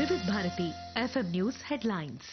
వివిధ Bharati FM news headlines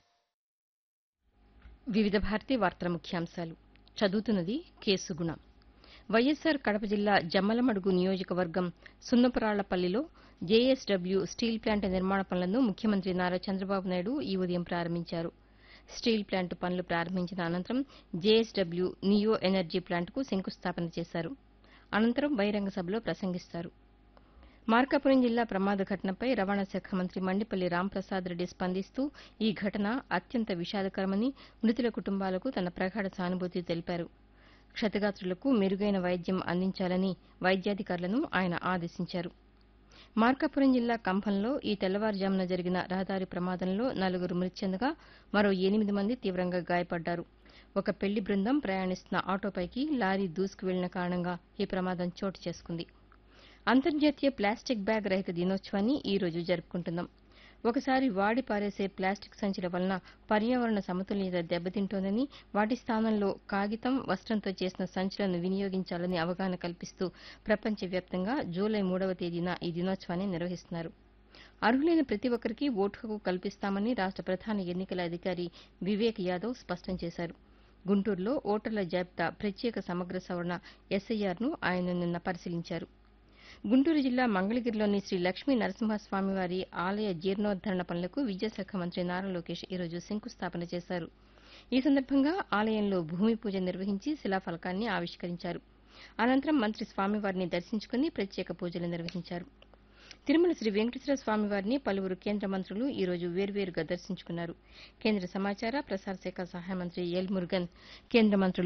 వివిధ భారతి వార్తల ముఖ్యాంశాలు చదువుతున్నది కేసు గుణ వైఎస్సార్ కడప జిల్లా జమ్మలమడుగు నియోజకవర్గం సున్నపురాళ్లపల్లిలో జేఎస్డబ్ల్యూ స్టీల్ ప్లాంట్ నిర్మాణ పనులను ముఖ్యమంత్రి నారా చంద్రబాబు నాయుడు ఈ ఉదయం ప్రారంభించారు స్టీల్ ప్లాంట్ పనులు ప్రారంభించిన అనంతరం జేఎస్డబ్ల్యూ నియో ఎనర్జీ ప్లాంట్కు శంకుస్థాపన చేశారు అనంతరం బహిరంగ సభలో ప్రసంగిస్తారు మార్కాపురం జిల్లా ప్రమాద ఘటనపై రవాణా శాఖ మంత్రి మండిపల్లి రాంప్రసాద్ రెడ్డి స్పందిస్తూ ఈ ఘటన అత్యంత విషాదకరమని మృతుల కుటుంబాలకు తన ప్రగాఢ సానుభూతి తెలిపారు క్షతగాత్రులకు మెరుగైన వైద్యం అందించాలని వైద్యాధికారులను ఆయన ఆదేశించారు మార్కాపురం జిల్లా కంభంలో ఈ తెల్లవారుజామున జరిగిన రహదారి ప్రమాదంలో నలుగురు మృతి చెందగా మరో ఎనిమిది మంది తీవ్రంగా గాయపడ్డారు ఒక పెళ్లి బృందం ప్రయాణిస్తున్న ఆటోపైకి లారీ దూసుకు వెళ్లిన కారణంగా ఈ ప్రమాదం చోటు చేసుకుంది అంతర్జాతీయ ప్లాస్టిక్ బ్యాగ్ రహిత దినోత్సవాన్ని ఈ రోజు జరుపుకుంటున్నాం ఒకసారి వాడి పారేసే ప్లాస్టిక్ సంచుల వలన పర్యావరణ సమతుల్యత దెబ్బతింటోందని వాటి స్థానంలో కాగితం వస్త్రంతో చేసిన సంచులను వినియోగించాలని అవగాహన కల్పిస్తూ ప్రపంచవ్యాప్తంగా జూలై మూడవ తేదీన ఈ దినోత్సవాన్ని నిర్వహిస్తున్నారు అర్హులైన ప్రతి ఒక్కరికి ఓటు హక్కు కల్పిస్తామని రాష్ట ప్రధాన ఎన్నికల అధికారి వివేక్ యాదవ్ స్పష్టం చేశారు గుంటూరులో ఓటర్ల జాబితా ప్రత్యేక సమగ్ర సవరణ ఎస్ఐఆర్ను ఆయన నిన్న పరిశీలించారు గుంటూరు జిల్లా మంగళగిరిలోని శ్రీ లక్ష్మీ నరసింహస్వామివారి ఆలయ జీర్ణోద్దరణ పనులకు విద్యాశాఖ మంత్రి నారా లోకేష్ ఈరోజు శంకుస్థాపన చేశారు ఈ సందర్భంగా ఆలయంలో భూమి పూజ నిర్వహించి శిలాఫలకాన్ని ఆవిష్కరించారు అనంతరం మంత్రి స్వామివారిని దర్శించుకుని ప్రత్యేక పూజలు నిర్వహించారు తిరుమల శ్రీ వెంకటేశ్వర స్వామివారిని పలువురు కేంద్ర మంత్రులు ఈ రోజు వేర్వేరుగా దర్శించుకున్నారు కేంద్ర సమాచార ప్రసార శాఖ సహాయ మంత్రి ఎల్ మురుగన్ కేంద్ర మంత్రులు